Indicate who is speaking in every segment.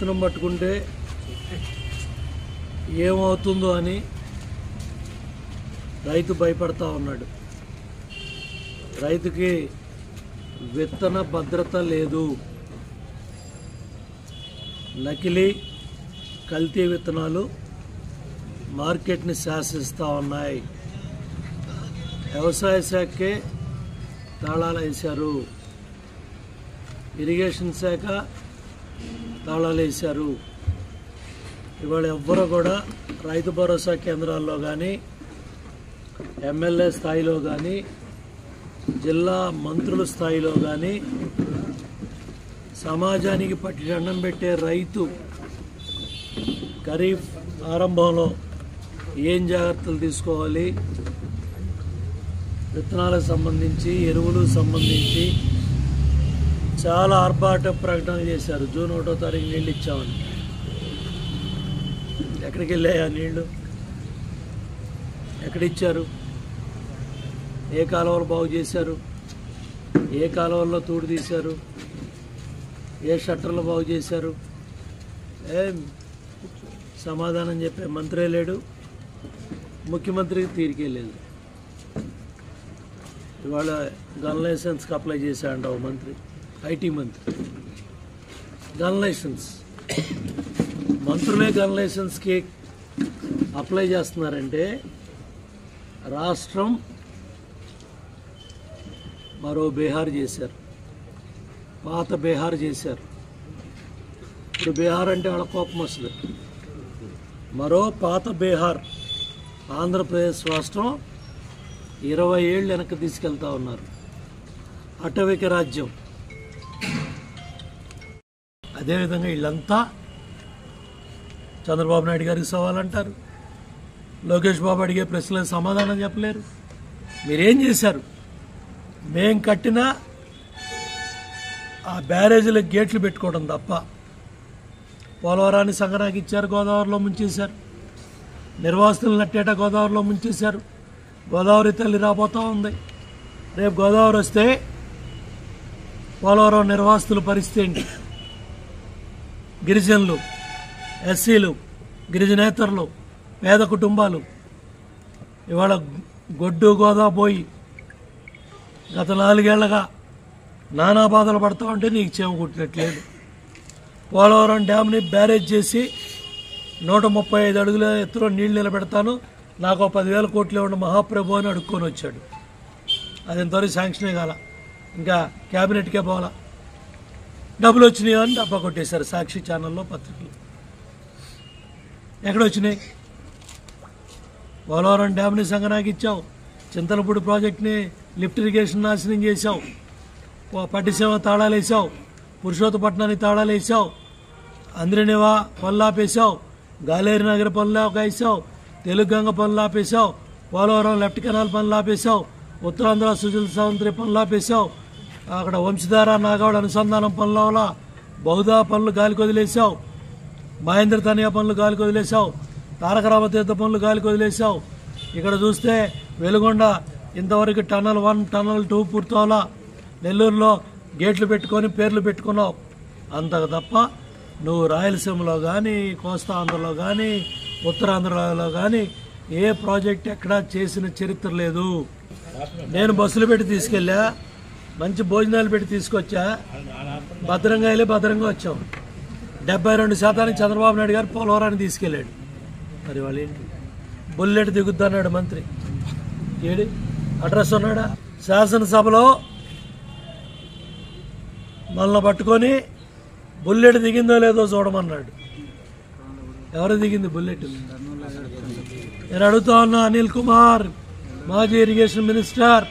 Speaker 1: విత్తనం పట్టుకుంటే ఏమవుతుందో అని రైతు భయపడతా ఉన్నాడు రైతుకి విత్తన భద్రత లేదు నకిలీ కల్తీ విత్తనాలు మార్కెట్ని శాసిస్తూ ఉన్నాయి వ్యవసాయ శాఖకే తాళాలు వేశారు ఇరిగేషన్ శాఖ తాళాలు వేశారు ఇవాళ ఎవ్వరు కూడా రైతు భరోసా కేంద్రాల్లో కానీ ఎమ్మెల్యే స్థాయిలో కానీ జిల్లా మంత్రుల స్థాయిలో కానీ సమాజానికి పట్టిదండం పెట్టే రైతు ఖరీఫ్ ఆరంభంలో ఏం జాగ్రత్తలు తీసుకోవాలి విత్తనాలకు సంబంధించి ఎరువులు సంబంధించి చాలా ఆర్భాట ప్రకటనలు చేశారు జూన్ ఒకటో తారీఖు నీళ్ళు ఇచ్చామని ఎక్కడికి వెళ్ళాయి ఆ నీళ్లు ఎక్కడిచ్చారు ఏ కాలువలు బాగు చేశారు ఏ కాలువల్లో తూడు తీశారు ఏ షట్టర్లు బాగు చేశారు ఏం సమాధానం చెప్పే మంత్రే లేడు ముఖ్యమంత్రికి తీరికే లేదు ఇవాళ గన్ లైసెన్స్కి అప్లై చేశాడంట ఓ మంత్రి ఐటీ మంత్రి గన్ లైసెన్స్ మంత్రులే గన్ లైసెన్స్కి అప్లై చేస్తున్నారంటే రాష్ట్రం మరో బీహార్ చేశారు పాత బీహార్ చేశారు ఇప్పుడు బీహార్ అంటే వాళ్ళ కోపం వస్తుంది మరో పాత బీహార్ ఆంధ్రప్రదేశ్ రాష్ట్రం ఇరవై ఏళ్ళు వెనక్కి తీసుకెళ్తా ఉన్నారు అటవిక రాజ్యం అదేవిధంగా వీళ్ళంతా చంద్రబాబు నాయుడు గారికి సవాల్ అంటారు లోకేష్ బాబు అడిగే ప్రశ్నలకు సమాధానం చెప్పలేరు మీరేం చేశారు మేం కట్టిన ఆ బ్యారేజీలకు గేట్లు పెట్టుకోవడం తప్ప పోలవరాన్ని సంగరాకి ఇచ్చారు గోదావరిలో ముంచేశారు నిర్వాసితులు నట్టేట గోదావరిలో ముంచేశారు గోదావరి తల్లి రాబోతూ ఉంది రేపు గోదావరి వస్తే పోలవరం నిర్వాసితుల పరిస్థితి ఏంటి గిరిజనులు ఎస్సీలు గిరిజనేతరులు పేద కుటుంబాలు ఇవాళ గొడ్డు గోదా పోయి గత నాలుగేళ్లగా నానా బాధలు పడతా ఉంటే నీకు చేమ కుట్టినట్లేదు పోలవరం డ్యామ్ని బ్యారేజ్ చేసి నూట ముప్పై ఐదు అడుగుల ఎత్తులో నీళ్లు నిలబెడతాను నాకు ఒక పదివేల కోట్లు ఇవ్వండి మహాప్రభు అని అడుక్కొని వచ్చాడు అది ఇంతవరకు శాంక్షనే కాల ఇంకా క్యాబినెట్కే పోవాలా డబ్బులు వచ్చినాయి అని డబ్బా కొట్టేశారు సాక్షి ఛానల్లో పత్రికలు ఎక్కడ వచ్చినాయి పోలవరం డ్యామ్ని సంగనాకి ఇచ్చావు చింతలపూడి ప్రాజెక్ట్ని లిఫ్ట్ ఇరిగేషన్ నాశనం చేశావు ప- పట్టిసీమ తాళాలు వేసావు పురుషోత్తపట్నానికి తాళాలు వేసావు అంద్రినివా పనులు ఆపేశావు గాలేరు నగర పనులు వేసావు తెలుగంగ పనులు ఆపేశావు పోలవరం లెఫ్ట్ కెనాల్ పనులు ఆపేశావు ఉత్తరాంధ్ర సుజల సావంత్రి పనులు ఆపేశావు అక్కడ వంశధార నాగవాడ అనుసంధానం పనుల వల్ల బహుదా పనులు గాలికి వదిలేశావు మహేంద్ర తనియా పనులు గాలికి వదిలేశావు తారక రామతీర్థ పనులు గాలికి వదిలేశావు ఇక్కడ చూస్తే వెలుగొండ ఇంతవరకు టన్నల్ వన్ టన్నల్ టూ పూర్తవలా నెల్లూరులో గేట్లు పెట్టుకొని పేర్లు పెట్టుకున్నావు అంతకు తప్ప నువ్వు రాయలసీమలో కానీ కోస్తా ఆంధ్రలో కానీ ఉత్తరాంధ్రలో కానీ ఏ ప్రాజెక్ట్ ఎక్కడా చేసిన చరిత్ర లేదు నేను బస్సులు పెట్టి తీసుకెళ్ళా మంచి భోజనాలు పెట్టి తీసుకొచ్చా భద్రంగా వెళ్ళి భద్రంగా వచ్చాం డెబ్బై రెండు శాతానికి చంద్రబాబు నాయుడు గారు పోలవరాన్ని తీసుకెళ్ళాడు మరి వాళ్ళు ఏంటి బుల్లెట్ దిగుద్దన్నాడు మంత్రి ఏడి అడ్రస్ ఉన్నాడా శాసనసభలో మనల్ని పట్టుకొని బుల్లెట్ దిగిందో లేదో చూడమన్నాడు ఎవరు దిగింది బుల్లెట్ నేను అడుగుతా ఉన్నా అనిల్ కుమార్ మాజీ ఇరిగేషన్ మినిస్టర్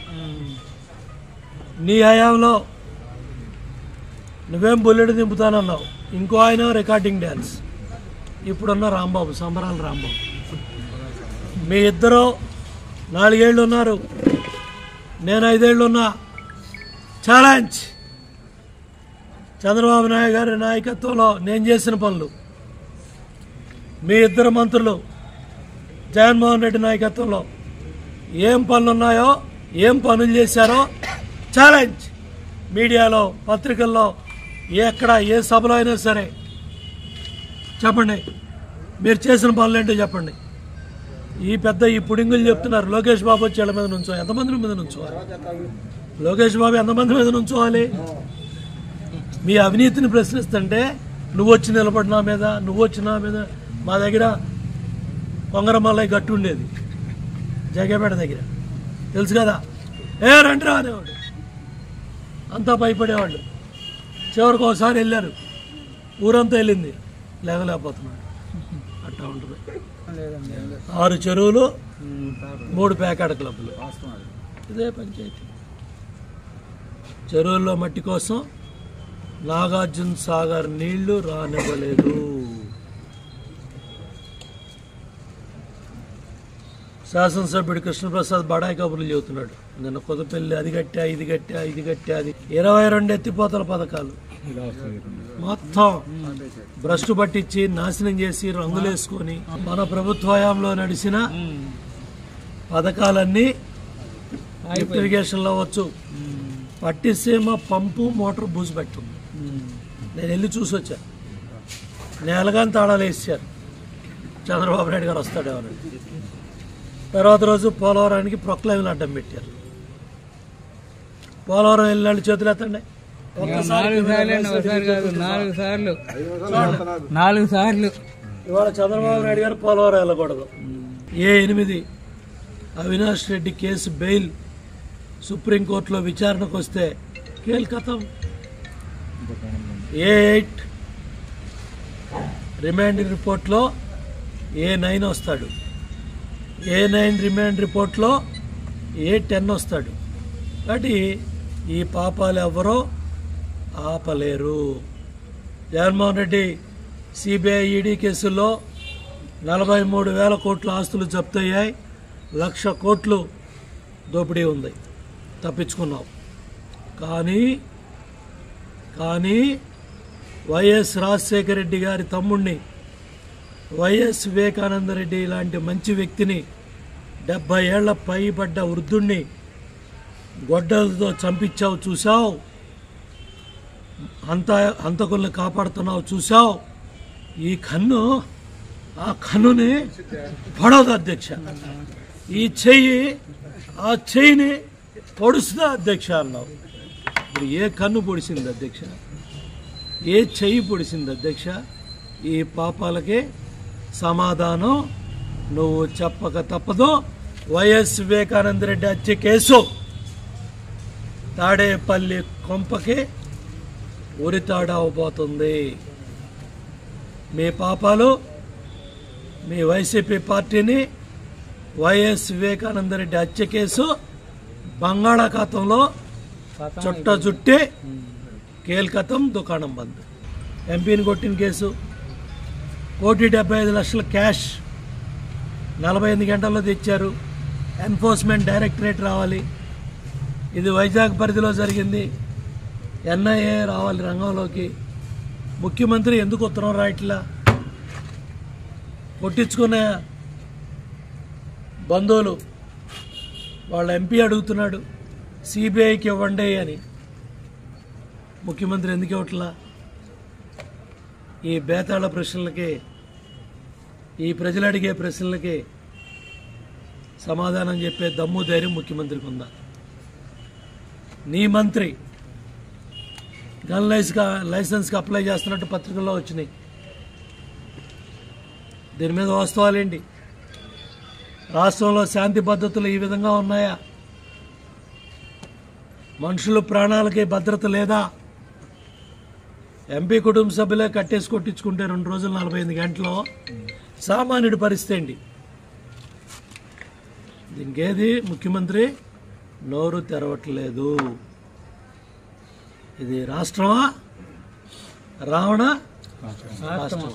Speaker 1: నీ హయాంలో నువ్వేం బుల్లెట్ దింపుతానన్నావు ఇంకో ఆయన రికార్డింగ్ డ్యాన్స్ ఇప్పుడున్న రాంబాబు సంబరాల రాంబాబు మీ ఇద్దరు నాలుగేళ్ళు ఉన్నారు నేను ఐదేళ్ళు ఉన్నా ఛాలెంజ్ చంద్రబాబు నాయుడు గారి నాయకత్వంలో నేను చేసిన పనులు మీ ఇద్దరు మంత్రులు జగన్మోహన్ రెడ్డి నాయకత్వంలో ఏం పనులు ఉన్నాయో ఏం పనులు చేశారో ఛాలెంజ్ మీడియాలో పత్రికల్లో ఎక్కడ ఏ సభలో అయినా సరే చెప్పండి మీరు చేసిన పనులు ఏంటో చెప్పండి ఈ పెద్ద ఈ పుడింగులు చెప్తున్నారు లోకేష్ బాబు వచ్చి వాళ్ళ మీద నుంచో ఎంతమంది మీద నుంచోవాలి లోకేష్ బాబు ఎంతమంది మీద నుంచోవాలి మీ అవినీతిని ప్రశ్నిస్తుంటే నువ్వు వచ్చి నిలబడి నా మీద నువ్వు వచ్చి నా మీద మా దగ్గర కొంగరమల్లయ్య గట్టు ఉండేది జగేపేట దగ్గర తెలుసు కదా ఏ రండి రా అనేవాడు అంతా భయపడేవాళ్ళు చివరికి ఒకసారి వెళ్ళారు ఊరంతా వెళ్ళింది లేవలేకపోతున్నాడు అట్టా ఉంటుంది ఆరు చెరువులు మూడు ప్యాకెట్ క్లబ్లు ఇదే పంచాయతీ చెరువుల్లో మట్టి కోసం నాగార్జున సాగర్ నీళ్లు రానివ్వలేదు శాసనసభ్యుడు కృష్ణప్రసాద్ బడాయి కబుర్లు చెబుతున్నాడు నిన్న కొత్తపల్లి అది కట్టా ఇది కట్టా ఇది కట్టా అది ఇరవై రెండు ఎత్తిపోతల పథకాలు మొత్తం భ్రష్టు పట్టించి నాశనం చేసి రంగులేసుకొని మన ప్రభుత్వ హయాంలో నడిచిన పథకాలన్నీ లిఫ్ట్ ఇరిగేషన్లో అవ్వచ్చు పట్టిసీమ పంపు మోటార్ బూజు పెట్టింది నేను వెళ్ళి చూసి వచ్చా నేలగాని తాళాలు వేసారు చంద్రబాబు నాయుడు గారు వస్తాడేమని తర్వాత రోజు పోలవరానికి ప్రొక్లైన్లు అడ్డం పెట్టారు పోలవరం వెళ్ళిన చేతులు ఎత్తండి
Speaker 2: నాలుగు సార్లు అండి ఒకసారి కాదు నాలుగు సార్లు నాలుగు సార్లు
Speaker 1: ఇవాళ చంద్రబాబు నాయుడు గారు పోలవరం వెళ్ళకూడదు ఏ ఎనిమిది అవినాష్ రెడ్డి కేసు బెయిల్ సుప్రీంకోర్టులో విచారణకు వస్తే కేల్కతం ఏ ఎయిట్ రిమాండ్ రిపోర్ట్లో ఏ నైన్ వస్తాడు ఏ నైన్ రిమాండ్ రిపోర్ట్లో ఏ టెన్ వస్తాడు కాబట్టి ఈ పాపాలు ఎవరో ఆపలేరు జగన్మోహన్ రెడ్డి సిబిఐ ఈడీ కేసుల్లో నలభై మూడు వేల కోట్ల ఆస్తులు జప్తయ్యాయి లక్ష కోట్లు దోపిడీ ఉంది తప్పించుకున్నావు కానీ కానీ వైఎస్ రాజశేఖర రెడ్డి గారి తమ్ముణ్ణి వైఎస్ వివేకానంద రెడ్డి లాంటి మంచి వ్యక్తిని డెబ్బై ఏళ్ల పైబడ్డ వృద్ధుణ్ణి గొడ్డలతో చంపించావు చూసావు అంత హంతకుల్ని కాపాడుతున్నావు చూసావు ఈ కన్ను ఆ కన్నుని పడవదు అధ్యక్ష ఈ చెయ్యి ఆ చెయ్యిని పొడుస్తుందా అధ్యక్ష అన్నావు ఇప్పుడు ఏ కన్ను పొడిసింది అధ్యక్ష ఏ చెయ్యి పొడిసింది అధ్యక్ష ఈ పాపాలకి సమాధానం నువ్వు చెప్పక తప్పదు వైఎస్ వివేకానంద రెడ్డి హత్య కేసు తాడేపల్లి కొంపకి ఉరితాడ అవబోతుంది మీ పాపాలు మీ వైసీపీ పార్టీని వైఎస్ వివేకానంద రెడ్డి హత్య కేసు బంగాళాఖాతంలో చుట్ట చుట్టి కేల్కతం దుకాణం బంద్ ఎంపీని కొట్టిన కేసు కోటి డెబ్బై ఐదు లక్షల క్యాష్ నలభై ఎనిమిది గంటల్లో తెచ్చారు ఎన్ఫోర్స్మెంట్ డైరెక్టరేట్ రావాలి ఇది వైజాగ్ పరిధిలో జరిగింది ఎన్ఐఏ రావాలి రంగంలోకి ముఖ్యమంత్రి ఎందుకు ఉత్తరం రాయట్లా కొట్టించుకునే బంధువులు వాళ్ళ ఎంపీ అడుగుతున్నాడు సిబిఐకి ఇవ్వండి అని ముఖ్యమంత్రి ఎందుకు ఇవ్వట్లా ఈ బేతాళ ప్రశ్నలకి ఈ ప్రజలు అడిగే ప్రశ్నలకి సమాధానం చెప్పే దమ్ము ధైర్యం ముఖ్యమంత్రికి ఉందా నీ మంత్రి గన్ లైస్గా లైసెన్స్కి అప్లై చేస్తున్నట్టు పత్రికల్లో వచ్చినాయి దీని మీద వాస్తవాలేంటి రాష్ట్రంలో శాంతి భద్రతలు ఈ విధంగా ఉన్నాయా మనుషుల ప్రాణాలకి భద్రత లేదా ఎంపీ కుటుంబ సభ్యులే కట్టేసి కొట్టించుకుంటే రెండు రోజులు నలభై ఎనిమిది గంటలు సామాన్యుడి పరిస్థితి ఏంటి దీనికి ఏది ముఖ్యమంత్రి నోరు తెరవట్లేదు ఇది రాష్ట్రమా రావణ రాష్ట్రమా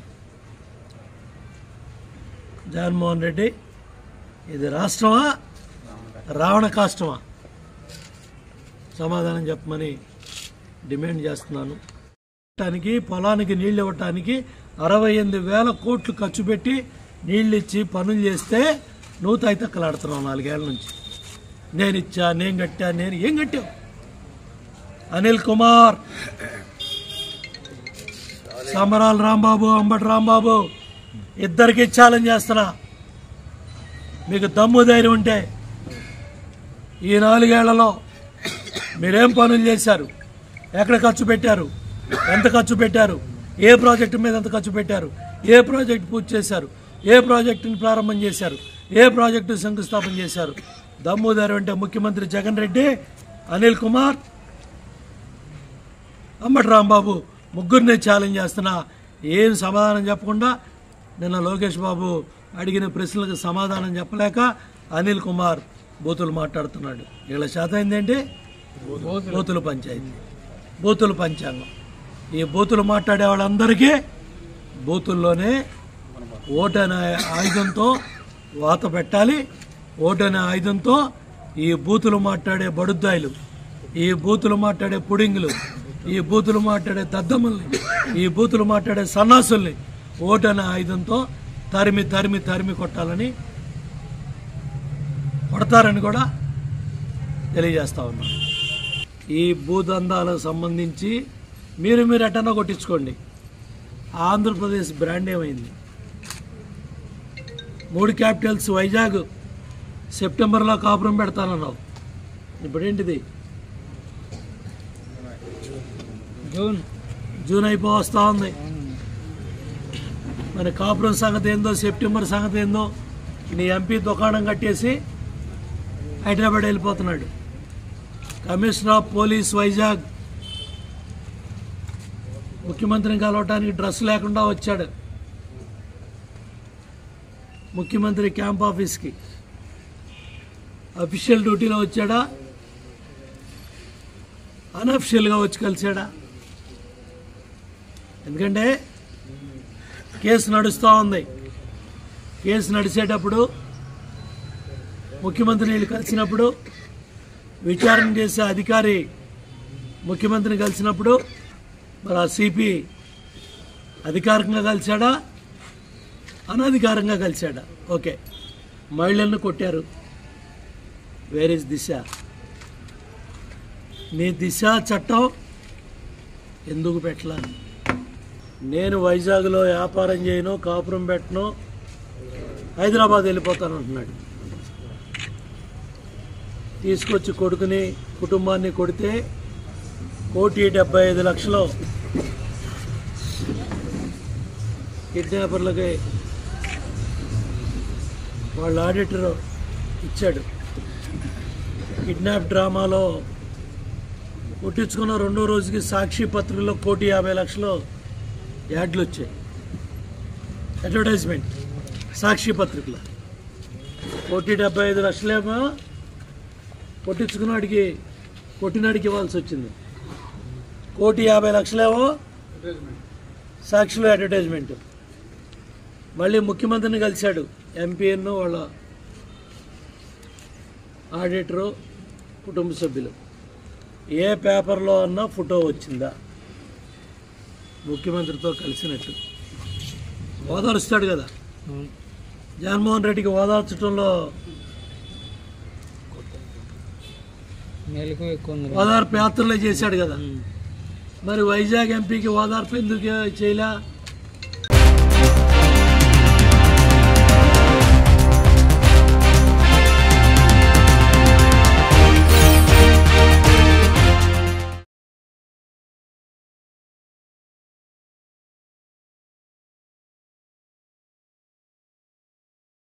Speaker 1: జగన్మోహన్ రెడ్డి ఇది రాష్ట్రమా రావణ కాష్టమా సమాధానం చెప్పమని డిమాండ్ చేస్తున్నాను ఇవ్వటానికి పొలానికి నీళ్ళు ఇవ్వటానికి అరవై ఎనిమిది వేల కోట్లు ఖర్చు పెట్టి నీళ్ళు ఇచ్చి పనులు చేస్తే నువ్వు తైతక్కలాడుతున్నావు నాలుగేళ్ల నుంచి నేను ఇచ్చా నేను కట్టా నేను ఏం కట్టావు అనిల్ కుమార్ సమరాల రాంబాబు అంబటి రాంబాబు ఇద్దరికి ఛాలెంజ్ చేస్తున్నా మీకు దమ్ము ధైర్యం ఉంటే ఈ నాలుగేళ్లలో మీరేం పనులు చేశారు ఎక్కడ ఖర్చు పెట్టారు ఎంత ఖర్చు పెట్టారు ఏ ప్రాజెక్టు మీద ఎంత ఖర్చు పెట్టారు ఏ ప్రాజెక్టు పూర్తి చేశారు ఏ ప్రాజెక్టుని ప్రారంభం చేశారు ఏ ప్రాజెక్టు శంకుస్థాపన చేశారు దమ్ము ధైర్యం అంటే ముఖ్యమంత్రి జగన్ రెడ్డి అనిల్ కుమార్ అంబటి రాంబాబు ముగ్గురిని ఛాలెంజ్ చేస్తున్నా ఏం సమాధానం చెప్పకుండా నిన్న లోకేష్ బాబు అడిగిన ప్రశ్నలకు సమాధానం చెప్పలేక అనిల్ కుమార్ బూతులు మాట్లాడుతున్నాడు వీళ్ళ శాతం ఏంటంటే బూతుల పంచాయతీ బూతుల పంచాంగం ఈ బూతులు మాట్లాడే వాళ్ళందరికీ బూతుల్లోనే ఓటు అనే ఆయుధంతో వాత పెట్టాలి ఓటు అనే ఆయుధంతో ఈ బూతులు మాట్లాడే బడుద్దాయిలు ఈ బూతులు మాట్లాడే పుడింగులు ఈ బూతులు మాట్లాడే దద్దమ్మల్ని ఈ బూతులు మాట్లాడే సన్నాసుల్ని ఓటు అనే ఆయుధంతో తరిమి తరిమి తరిమి కొట్టాలని కొడతారని కూడా తెలియజేస్తా ఉన్నాను ఈ భూదందాలకు సంబంధించి మీరు మీరు ఎట్టన్నా కొట్టించుకోండి ఆంధ్రప్రదేశ్ బ్రాండ్ ఏమైంది మూడు క్యాపిటల్స్ వైజాగ్ సెప్టెంబర్లో కాపురం పెడతానన్నావు ఇప్పుడేంటిది
Speaker 2: జూన్
Speaker 1: జూన్ అయిపోవస్తా ఉంది మరి కాపురం సంగతి ఏందో సెప్టెంబర్ సంగతి ఏందో నీ ఎంపీ దుకాణం కట్టేసి హైదరాబాద్ వెళ్ళిపోతున్నాడు కమిషనర్ ఆఫ్ పోలీస్ వైజాగ్ ముఖ్యమంత్రిని కలవటానికి డ్రెస్ లేకుండా వచ్చాడు ముఖ్యమంత్రి క్యాంప్ ఆఫీస్కి అఫీషియల్ డ్యూటీలో వచ్చాడా అన్అఫిషియల్గా వచ్చి కలిసాడా ఎందుకంటే కేసు నడుస్తూ ఉంది కేసు నడిచేటప్పుడు ముఖ్యమంత్రిని వీళ్ళు కలిసినప్పుడు విచారణ చేసే అధికారి ముఖ్యమంత్రిని కలిసినప్పుడు మరి ఆ సిపి అధికారికంగా కలిశాడా అనధికారంగా కలిశాడా ఓకే మహిళలను కొట్టారు వేర్ ఇస్ దిశ నీ దిశ చట్టం ఎందుకు పెట్టలా నేను వైజాగ్లో వ్యాపారం చేయను కాపురం పెట్టను హైదరాబాద్ వెళ్ళిపోతాను అంటున్నాడు తీసుకొచ్చి కొడుకుని కుటుంబాన్ని కొడితే కోటి డెబ్బై ఐదు లక్షలు కిడ్నాపర్లకి వాళ్ళ ఆడిటర్ ఇచ్చాడు కిడ్నాప్ డ్రామాలో కొట్టించుకున్న రెండో రోజుకి సాక్షి పత్రికలో కోటి యాభై లక్షలు యాడ్లు వచ్చాయి అడ్వర్టైజ్మెంట్ సాక్షి పత్రికలో కోటి డెబ్బై ఐదు లక్షలేమో కొట్టించుకున్నాడికి కొట్టినాడికి ఇవ్వాల్సి వచ్చింది కోటి యాభై లక్షలేమో సాక్షిలో అడ్వర్టైజ్మెంట్ మళ్ళీ ముఖ్యమంత్రిని కలిశాడు ఎంపీఎన్ వాళ్ళ ఆడిటరు కుటుంబ సభ్యులు ఏ పేపర్లో అన్నా ఫోటో వచ్చిందా ముఖ్యమంత్రితో కలిసినట్టు ఓదారుస్తాడు కదా జగన్మోహన్ రెడ్డికి ఓదార్చడంలో
Speaker 2: మెలకు ఎక్కువ ఉంది
Speaker 1: ఓదార్పు యాత్రలే చేశాడు కదా మరి వైజాగ్ ఎంపీకి ఓదార్పు ఎందుకు చేయలే